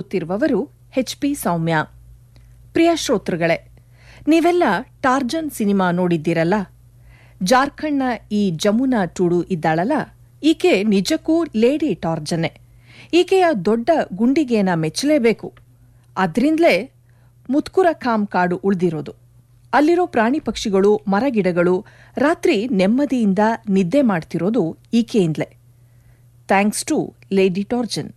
ಓದುತ್ತಿರುವವರು H P ಸೌಮ್ಯ ಪ್ರಿಯ ಶ್ರೋತೃಗಳೇ ನೀವೆಲ್ಲ ಟಾರ್ಜನ್ ಸಿನಿಮಾ ನೋಡಿದ್ದೀರಲ್ಲ ಜಾರ್ಖಂಡ್ನ ಈ ಜಮುನಾ ಟುಡು ಇದ್ದಾಳಲ್ಲ ಈಕೆ ನಿಜಕ್ಕೂ ಲೇಡಿ ಟಾರ್ಜನ್ನೇ ಈಕೆಯ ದೊಡ್ಡ ಗುಂಡಿಗೆನ ಮೆಚ್ಚಲೇಬೇಕು ಅದ್ರಿಂದಲೇ ಮುತ್ಕುರ ಖಾಮ್ ಕಾಡು ಉಳಿದಿರೋದು ಅಲ್ಲಿರೋ ಪ್ರಾಣಿ ಪಕ್ಷಿಗಳು ಮರಗಿಡಗಳು ರಾತ್ರಿ ನೆಮ್ಮದಿಯಿಂದ ನಿದ್ದೆ ಮಾಡ್ತಿರೋದು ಈಕೆಯಿಂದಲೇ ಥ್ಯಾಂಕ್ಸ್ ಟು ಲೇಡಿ ಟಾರ್ಜನ್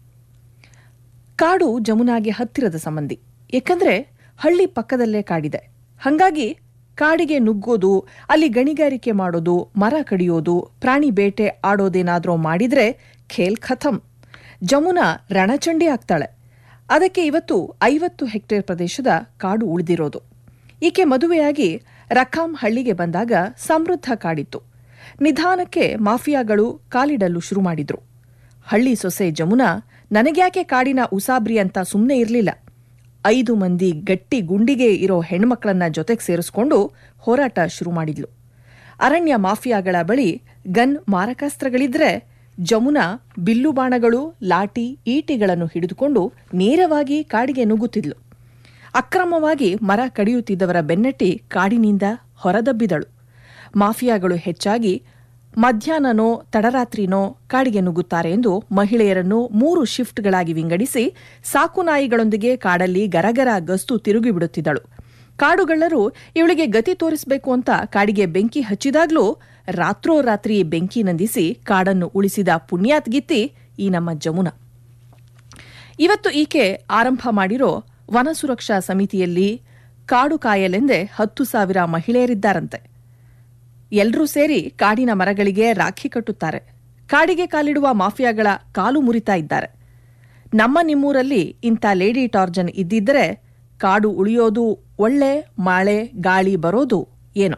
ಕಾಡು ಜಮುನಾಗೆ ಹತ್ತಿರದ ಸಂಬಂಧಿ ಏಕೆಂದ್ರೆ ಹಳ್ಳಿ ಪಕ್ಕದಲ್ಲೇ ಕಾಡಿದೆ ಹಂಗಾಗಿ ಕಾಡಿಗೆ ನುಗ್ಗೋದು ಅಲ್ಲಿ ಗಣಿಗಾರಿಕೆ ಮಾಡೋದು ಮರ ಕಡಿಯೋದು ಪ್ರಾಣಿ ಬೇಟೆ ಆಡೋದೇನಾದ್ರೂ ಮಾಡಿದ್ರೆ ಖೇಲ್ ಖತಮ್ ಜಮುನಾ ರಣಚಂಡಿ ಆಗ್ತಾಳೆ ಅದಕ್ಕೆ ಇವತ್ತು ಐವತ್ತು ಹೆಕ್ಟೇರ್ ಪ್ರದೇಶದ ಕಾಡು ಉಳಿದಿರೋದು ಈಕೆ ಮದುವೆಯಾಗಿ ರಖಾಮ್ ಹಳ್ಳಿಗೆ ಬಂದಾಗ ಸಮೃದ್ಧ ಕಾಡಿತ್ತು ನಿಧಾನಕ್ಕೆ ಮಾಫಿಯಾಗಳು ಕಾಲಿಡಲು ಶುರು ಮಾಡಿದ್ರು ಹಳ್ಳಿ ಸೊಸೆ ಜಮುನಾ ನನಗ್ಯಾಕೆ ಕಾಡಿನ ಉಸಾಬ್ರಿ ಅಂತ ಸುಮ್ಮನೆ ಇರಲಿಲ್ಲ ಐದು ಮಂದಿ ಗಟ್ಟಿ ಗುಂಡಿಗೆ ಇರೋ ಹೆಣ್ಮಕ್ಳನ್ನ ಜೊತೆಗೆ ಸೇರಿಸ್ಕೊಂಡು ಹೋರಾಟ ಶುರು ಮಾಡಿದ್ಲು ಅರಣ್ಯ ಮಾಫಿಯಾಗಳ ಬಳಿ ಗನ್ ಮಾರಕಾಸ್ತ್ರಗಳಿದ್ರೆ ಜಮುನಾ ಬಿಲ್ಲು ಬಾಣಗಳು ಲಾಠಿ ಈಟಿಗಳನ್ನು ಹಿಡಿದುಕೊಂಡು ನೇರವಾಗಿ ಕಾಡಿಗೆ ನುಗ್ಗುತ್ತಿದ್ಲು ಅಕ್ರಮವಾಗಿ ಮರ ಕಡಿಯುತ್ತಿದ್ದವರ ಬೆನ್ನಟ್ಟಿ ಕಾಡಿನಿಂದ ಹೊರದಬ್ಬಿದಳು ಮಾಫಿಯಾಗಳು ಹೆಚ್ಚಾಗಿ ಮಧ್ಯಾಹ್ನನೋ ತಡರಾತ್ರಿನೋ ಕಾಡಿಗೆ ನುಗ್ಗುತ್ತಾರೆ ಎಂದು ಮಹಿಳೆಯರನ್ನು ಮೂರು ಶಿಫ್ಟ್ಗಳಾಗಿ ವಿಂಗಡಿಸಿ ಸಾಕು ನಾಯಿಗಳೊಂದಿಗೆ ಕಾಡಲ್ಲಿ ಗರಗರ ಗಸ್ತು ತಿರುಗಿಬಿಡುತ್ತಿದ್ದಳು ಕಾಡುಗಳ್ಳರು ಇವಳಿಗೆ ಗತಿ ತೋರಿಸಬೇಕು ಅಂತ ಕಾಡಿಗೆ ಬೆಂಕಿ ಹಚ್ಚಿದಾಗ್ಲೂ ರಾತ್ರೋರಾತ್ರಿ ಬೆಂಕಿ ನಂದಿಸಿ ಕಾಡನ್ನು ಉಳಿಸಿದ ಪುಣ್ಯಾತ್ಗಿತ್ತಿ ಈ ನಮ್ಮ ಜಮುನಾ ಇವತ್ತು ಈಕೆ ಆರಂಭ ಮಾಡಿರೋ ವನ ಸುರಕ್ಷಾ ಸಮಿತಿಯಲ್ಲಿ ಕಾಡು ಕಾಯಲೆಂದೇ ಹತ್ತು ಸಾವಿರ ಮಹಿಳೆಯರಿದ್ದಾರಂತೆ ಎಲ್ರೂ ಸೇರಿ ಕಾಡಿನ ಮರಗಳಿಗೆ ರಾಖಿ ಕಟ್ಟುತ್ತಾರೆ ಕಾಡಿಗೆ ಕಾಲಿಡುವ ಮಾಫಿಯಾಗಳ ಕಾಲು ಮುರಿತಾ ಇದ್ದಾರೆ ನಮ್ಮ ನಿಮ್ಮೂರಲ್ಲಿ ಇಂಥ ಲೇಡಿ ಟಾರ್ಜನ್ ಇದ್ದಿದ್ದರೆ ಕಾಡು ಉಳಿಯೋದು ಒಳ್ಳೆ ಮಳೆ ಗಾಳಿ ಬರೋದು ಏನೋ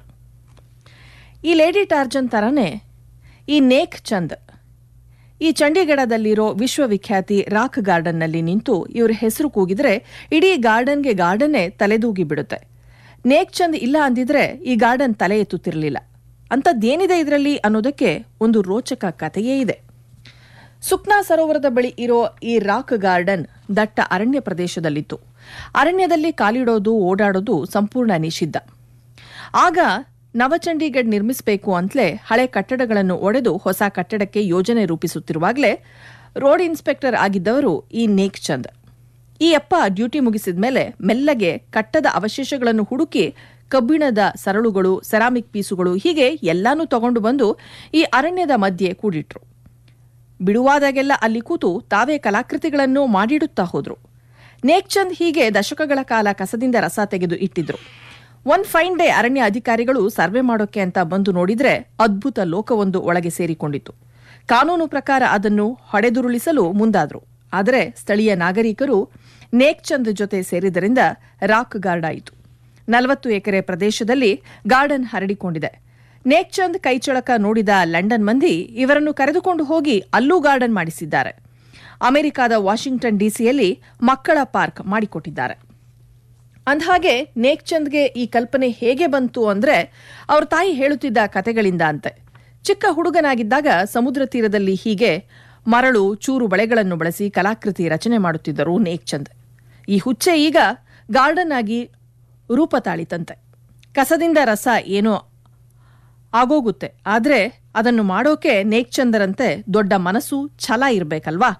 ಈ ಲೇಡಿ ಟಾರ್ಜನ್ ತರನೇ ಈ ನೇಕ್ ಚಂದ್ ಈ ಚಂಡೀಗಢದಲ್ಲಿರೋ ವಿಶ್ವವಿಖ್ಯಾತಿ ರಾಕ್ ಗಾರ್ಡನ್ನಲ್ಲಿ ನಿಂತು ಇವ್ರ ಹೆಸರು ಕೂಗಿದ್ರೆ ಇಡೀ ಗಾರ್ಡನ್ಗೆ ಗಾರ್ಡನ್ನೇ ತಲೆದೂಗಿ ಬಿಡುತ್ತೆ ನೇಕ್ ಚಂದ್ ಇಲ್ಲ ಅಂದಿದ್ರೆ ಈ ಗಾರ್ಡನ್ ತಲೆ ಎತ್ತುತ್ತಿರಲಿಲ್ಲ ಅಂಥದ್ದೇನಿದೆ ಇದರಲ್ಲಿ ಅನ್ನೋದಕ್ಕೆ ಒಂದು ರೋಚಕ ಕಥೆಯೇ ಇದೆ ಸುಕ್ನಾ ಸರೋವರದ ಬಳಿ ಇರೋ ಈ ರಾಕ್ ಗಾರ್ಡನ್ ದಟ್ಟ ಅರಣ್ಯ ಪ್ರದೇಶದಲ್ಲಿತ್ತು ಅರಣ್ಯದಲ್ಲಿ ಕಾಲಿಡೋದು ಓಡಾಡೋದು ಸಂಪೂರ್ಣ ನಿಷಿದ್ಧ ಆಗ ನವಚಂಡೀಗಢ್ ನಿರ್ಮಿಸಬೇಕು ಅಂತಲೇ ಹಳೆ ಕಟ್ಟಡಗಳನ್ನು ಒಡೆದು ಹೊಸ ಕಟ್ಟಡಕ್ಕೆ ಯೋಜನೆ ರೂಪಿಸುತ್ತಿರುವಾಗಲೇ ರೋಡ್ ಇನ್ಸ್ಪೆಕ್ಟರ್ ಆಗಿದ್ದವರು ಈ ನೇಕ್ ಚಂದ್ ಈ ಅಪ್ಪ ಡ್ಯೂಟಿ ಮುಗಿಸಿದ ಮೇಲೆ ಮೆಲ್ಲಗೆ ಕಟ್ಟದ ಅವಶೇಷಗಳನ್ನು ಹುಡುಕಿ ಕಬ್ಬಿಣದ ಸರಳುಗಳು ಸೆರಾಮಿಕ್ ಪೀಸುಗಳು ಹೀಗೆ ಎಲ್ಲಾನು ತಗೊಂಡು ಬಂದು ಈ ಅರಣ್ಯದ ಮಧ್ಯೆ ಕೂಡಿಟ್ರು ಬಿಡುವಾದಾಗೆಲ್ಲ ಅಲ್ಲಿ ಕೂತು ತಾವೇ ಕಲಾಕೃತಿಗಳನ್ನು ಮಾಡಿಡುತ್ತಾ ಹೋದ್ರು ನೇಕ್ಚಂದ್ ಹೀಗೆ ದಶಕಗಳ ಕಾಲ ಕಸದಿಂದ ರಸ ತೆಗೆದು ಇಟ್ಟಿದ್ರು ಒನ್ ಫೈನ್ ಡೇ ಅರಣ್ಯ ಅಧಿಕಾರಿಗಳು ಸರ್ವೆ ಮಾಡೋಕೆ ಅಂತ ಬಂದು ನೋಡಿದ್ರೆ ಅದ್ಭುತ ಲೋಕವೊಂದು ಒಳಗೆ ಸೇರಿಕೊಂಡಿತ್ತು ಕಾನೂನು ಪ್ರಕಾರ ಅದನ್ನು ಹೊಡೆದುರುಳಿಸಲು ಮುಂದಾದ್ರು ಆದರೆ ಸ್ಥಳೀಯ ನಾಗರಿಕರು ನೇಕ್ಚಂದ್ ಜೊತೆ ಸೇರಿದರಿಂದ ರಾಕ್ ಗಾರ್ಡ್ ಆಯಿತು ನಲವತ್ತು ಎಕರೆ ಪ್ರದೇಶದಲ್ಲಿ ಗಾರ್ಡನ್ ಹರಡಿಕೊಂಡಿದೆ ನೇಕ್ಚಂದ್ ಕೈಚಳಕ ನೋಡಿದ ಲಂಡನ್ ಮಂದಿ ಇವರನ್ನು ಕರೆದುಕೊಂಡು ಹೋಗಿ ಅಲ್ಲೂ ಗಾರ್ಡನ್ ಮಾಡಿಸಿದ್ದಾರೆ ಅಮೆರಿಕಾದ ವಾಷಿಂಗ್ಟನ್ ಡಿಸಿಯಲ್ಲಿ ಮಕ್ಕಳ ಪಾರ್ಕ್ ಮಾಡಿಕೊಟ್ಟಿದ್ದಾರೆ ಅಂದಹಾಗೆ ನೇಕ್ಚಂದ್ಗೆ ಈ ಕಲ್ಪನೆ ಹೇಗೆ ಬಂತು ಅಂದ್ರೆ ಅವ್ರ ತಾಯಿ ಹೇಳುತ್ತಿದ್ದ ಕತೆಗಳಿಂದ ಅಂತೆ ಚಿಕ್ಕ ಹುಡುಗನಾಗಿದ್ದಾಗ ಸಮುದ್ರ ತೀರದಲ್ಲಿ ಹೀಗೆ ಮರಳು ಚೂರು ಬಳೆಗಳನ್ನು ಬಳಸಿ ಕಲಾಕೃತಿ ರಚನೆ ಮಾಡುತ್ತಿದ್ದರು ನೇಕ್ಚಂದ್ ಈ ಹುಚ್ಚೆ ಈಗ ಗಾರ್ಡನ್ ಆಗಿ ರೂಪ ತಾಳಿತಂತೆ ಕಸದಿಂದ ರಸ ಏನೋ ಆಗೋಗುತ್ತೆ ಆದ್ರೆ ಅದನ್ನು ಮಾಡೋಕೆ ನೇಕ್ಚಂದರಂತೆ ದೊಡ್ಡ ಮನಸ್ಸು ಛಲ ಇರಬೇಕಲ್ವಾ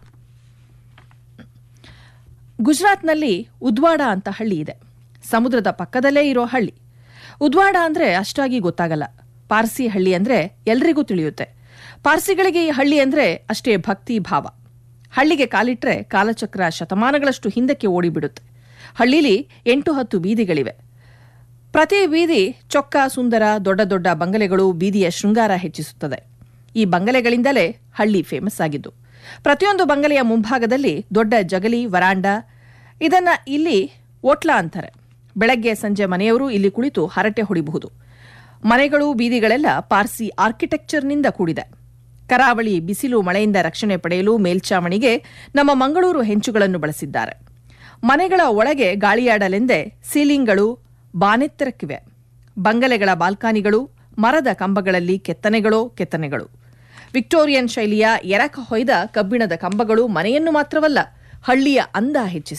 ಗುಜರಾತ್ನಲ್ಲಿ ಉದ್ವಾಡ ಅಂತ ಹಳ್ಳಿ ಇದೆ ಸಮುದ್ರದ ಪಕ್ಕದಲ್ಲೇ ಇರೋ ಹಳ್ಳಿ ಉದ್ವಾಡ ಅಂದ್ರೆ ಅಷ್ಟಾಗಿ ಗೊತ್ತಾಗಲ್ಲ ಪಾರ್ಸಿ ಹಳ್ಳಿ ಅಂದ್ರೆ ಎಲ್ರಿಗೂ ತಿಳಿಯುತ್ತೆ ಪಾರ್ಸಿಗಳಿಗೆ ಈ ಹಳ್ಳಿ ಅಂದ್ರೆ ಅಷ್ಟೇ ಭಕ್ತಿ ಭಾವ ಹಳ್ಳಿಗೆ ಕಾಲಿಟ್ರೆ ಕಾಲಚಕ್ರ ಶತಮಾನಗಳಷ್ಟು ಹಿಂದಕ್ಕೆ ಓಡಿಬಿಡುತ್ತೆ ಹಳ್ಳಿಲಿ ಎಂಟು ಹತ್ತು ಬೀದಿಗಳಿವೆ ಪ್ರತಿ ಬೀದಿ ಚೊಕ್ಕ ಸುಂದರ ದೊಡ್ಡ ದೊಡ್ಡ ಬಂಗಲೆಗಳು ಬೀದಿಯ ಶೃಂಗಾರ ಹೆಚ್ಚಿಸುತ್ತದೆ ಈ ಬಂಗಲೆಗಳಿಂದಲೇ ಹಳ್ಳಿ ಫೇಮಸ್ ಆಗಿದ್ದು ಪ್ರತಿಯೊಂದು ಬಂಗಲೆಯ ಮುಂಭಾಗದಲ್ಲಿ ದೊಡ್ಡ ಜಗಲಿ ವರಾಂಡ ಇದನ್ನ ಇಲ್ಲಿ ಓಟ್ಲಾ ಅಂತಾರೆ ಬೆಳಗ್ಗೆ ಸಂಜೆ ಮನೆಯವರು ಇಲ್ಲಿ ಕುಳಿತು ಹರಟೆ ಹೊಡಿಬಹುದು ಮನೆಗಳು ಬೀದಿಗಳೆಲ್ಲ ಪಾರ್ಸಿ ಆರ್ಕಿಟೆಕ್ಚರ್ನಿಂದ ಕೂಡಿದೆ ಕರಾವಳಿ ಬಿಸಿಲು ಮಳೆಯಿಂದ ರಕ್ಷಣೆ ಪಡೆಯಲು ಮೇಲ್ಚಾವಣಿಗೆ ನಮ್ಮ ಮಂಗಳೂರು ಹೆಂಚುಗಳನ್ನು ಬಳಸಿದ್ದಾರೆ ಮನೆಗಳ ಒಳಗೆ ಗಾಳಿಯಾಡಲೆಂದೇ ಸೀಲಿಂಗ್ಗಳು ಬಾನೆತ್ತರಕ್ಕಿವೆ ಬಂಗಲೆಗಳ ಬಾಲ್ಕಾನಿಗಳು ಮರದ ಕಂಬಗಳಲ್ಲಿ ಕೆತ್ತನೆಗಳೋ ಕೆತ್ತನೆಗಳು ವಿಕ್ಟೋರಿಯನ್ ಶೈಲಿಯ ಎರಕ ಹೊಯ್ದ ಕಬ್ಬಿಣದ ಕಂಬಗಳು ಮನೆಯನ್ನು ಮಾತ್ರವಲ್ಲ ಹಳ್ಳಿಯ ಅಂದ ಹೆಚ್ಚಿಸಿವೆ